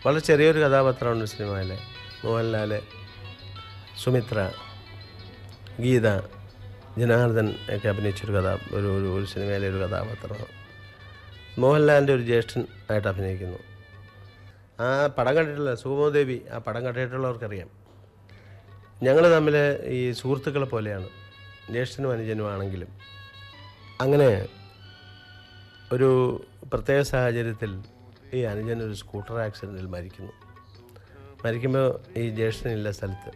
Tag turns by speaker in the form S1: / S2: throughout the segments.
S1: വളരെ ചെറിയൊരു കഥാപാത്രമാണ് സിനിമയിലെ മോഹൻലാൽ സുമിത്ര ഗീത ജനാർദ്ദൻ ഒക്കെ അഭിനയിച്ചൊരു കഥാ ഒരു ഒരു ഒരു സിനിമയിലെ ഒരു കഥാപാത്രമാണ് മോഹൻലാലിൻ്റെ ഒരു ജ്യേഷ്ഠൻ ആയിട്ട് അഭിനയിക്കുന്നു ആ പടം കണ്ടിട്ടുള്ള സുഗമോദേവി ആ പടം കണ്ടിട്ടുള്ളവർക്കറിയാം ഞങ്ങൾ തമ്മിൽ ഈ സുഹൃത്തുക്കളെ പോലെയാണ് ജ്യേഷ്ഠനും അനുജനും ആണെങ്കിലും അങ്ങനെ ഒരു പ്രത്യേക സാഹചര്യത്തിൽ ഈ അനുജൻ ഒരു സ്കൂട്ടർ ആക്സിഡൻറ്റിൽ മരിക്കുന്നു മരിക്കുമ്പോൾ ഈ ജ്യേഷ്ഠനില്ല സ്ഥലത്ത്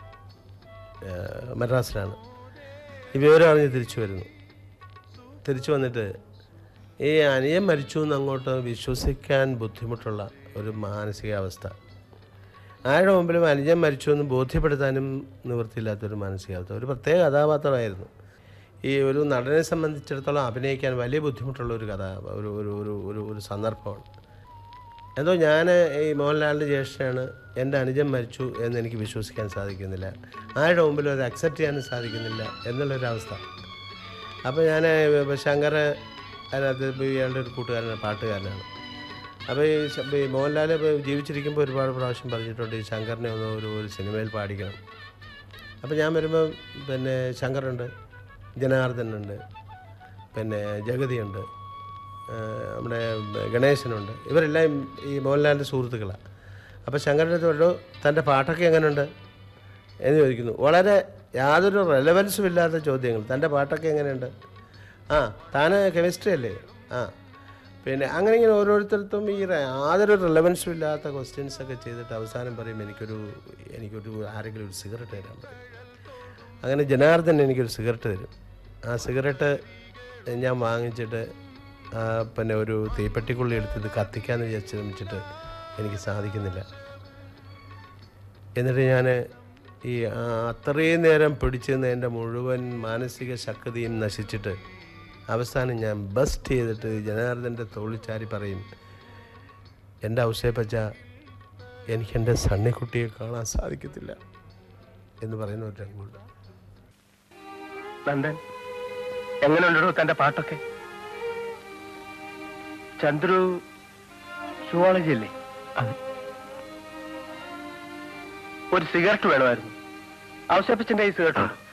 S1: ഏഹ് മദ്രാസിലാണ് ഈ വിവരം അറിഞ്ഞ് തിരിച്ചു വരുന്നു തിരിച്ചു വന്നിട്ട് ഈ അനിയൻ മരിച്ചു എന്ന് അങ്ങോട്ട് വിശ്വസിക്കാൻ ബുദ്ധിമുട്ടുള്ള ഒരു മാനസികാവസ്ഥ ആരുടെ മുമ്പിലും അനുജൻ മരിച്ചു എന്ന് ബോധ്യപ്പെടുത്താനും നിവൃത്തിയില്ലാത്തൊരു മാനസികാവസ്ഥ ഒരു പ്രത്യേക കഥാപാത്രമായിരുന്നു ഈ ഒരു നടനെ സംബന്ധിച്ചിടത്തോളം അഭിനയിക്കാൻ വലിയ ബുദ്ധിമുട്ടുള്ള ഒരു കഥ ഒരു ഒരു ഒരു ഒരു ഒരു സന്ദർഭമാണ് എന്തോ ഞാൻ ഈ മോഹൻലാലിൻ്റെ ജ്യേഷ്ഠനാണ് എൻ്റെ അനുജൻ മരിച്ചു എന്ന് എനിക്ക് വിശ്വസിക്കാൻ സാധിക്കുന്നില്ല ആരുടെ മുമ്പിലും അത് അക്സെപ്റ്റ് ചെയ്യാനും സാധിക്കുന്നില്ല എന്നുള്ളൊരവസ്ഥ അപ്പോൾ ഞാൻ ശങ്കർ അതിനകത്ത് ഇപ്പൊ ഇയാളുടെ ഒരു കൂട്ടുകാരനാണ് പാട്ടുകാരനാണ് അപ്പോൾ ഈ ശ- ഈ മോഹൻലാൽ ഇപ്പോൾ ജീവിച്ചിരിക്കുമ്പോൾ ഒരുപാട് പ്രാവശ്യം പറഞ്ഞിട്ടുണ്ട് ഈ ശങ്കറിനെ ഒന്ന് ഒരു ഒരു സിനിമയിൽ പാടിക്കണം അപ്പോൾ ഞാൻ വരുമ്പോൾ പിന്നെ ശങ്കറുണ്ട് ജനാർദ്ദനുണ്ട് പിന്നെ ജഗതിയുണ്ട് ഏഹ് നമ്മുടെ ഗണേശനുണ്ട് ഇവരെല്ലാം ഈ മോഹൻലാലിൻ്റെ സുഹൃത്തുക്കളാണ് അപ്പോൾ ശങ്കരൻ്റെ അടുത്ത് പറഞ്ഞു തൻ്റെ പാട്ടൊക്കെ എങ്ങനെയുണ്ട് എന്ന് ചോദിക്കുന്നു വളരെ യാതൊരു റെലവൻസും ഇല്ലാത്ത ചോദ്യങ്ങൾ തൻ്റെ പാട്ടൊക്കെ എങ്ങനെയുണ്ട് ആ താൻ കെമിസ്ട്രി അല്ലേ ആ പിന്നെ അങ്ങനെ ഇങ്ങനെ ഓരോരുത്തർക്കും ഈ റെ- യാതൊരു റിലവൻസും ഇല്ലാത്ത ക്വസ്റ്റ്യൻസ് ഒക്കെ ചെയ്തിട്ട് അവസാനം പറയും എനിക്കൊരു എനിക്കൊരു ആരെങ്കിലും ഒരു സിഗരറ്റ് തരാൻ പറയും അങ്ങനെ ജനാർദ്ദൻ എനിക്കൊരു സിഗരറ്റ് തരും ആ സിഗരറ്റ് ഞാൻ വാങ്ങിച്ചിട്ട് ആ, പിന്നെ ഒരു തീപ്പെട്ടിക്കുള്ളി എടുത്തിട്ട് കത്തിക്കാമെന്ന് വിചാരിച്ച് ശ്രമിച്ചിട്ട് എനിക്ക് സാധിക്കുന്നില്ല എന്നിട്ട് ഞാൻ ഈ ആ, അത്രയും നേരം പിടിച്ചു എൻ്റെ മുഴുവൻ മാനസിക ശക്തിയും നശിച്ചിട്ട് അവസാനം ഞാൻ ബസ്റ്റ് ചെയ്തിട്ട് ജനാർദ്ദൻ്റെ തോളിച്ചാരി പറയും എൻ്റെ ഔസേപ്പച്ച എനിക്ക് എൻ്റെ സണ്ണിക്കുട്ടിയെ കാണാൻ സാധിക്കത്തില്ല എന്ന് പറയുന്ന ഒരു രംഗമുണ്ട്
S2: നന്ദൻ എങ്ങനെയുണ്ടോ തന്റെ പാട്ടൊക്കെ ചന്ദ്രു സുവോളജി അല്ലേ ഒരു സിഗരറ്റ് വേണമായിരുന്നു ഔസേപ്പച്ചന്റെ ഈ സിഗരറ്റ് ഉണ്ട്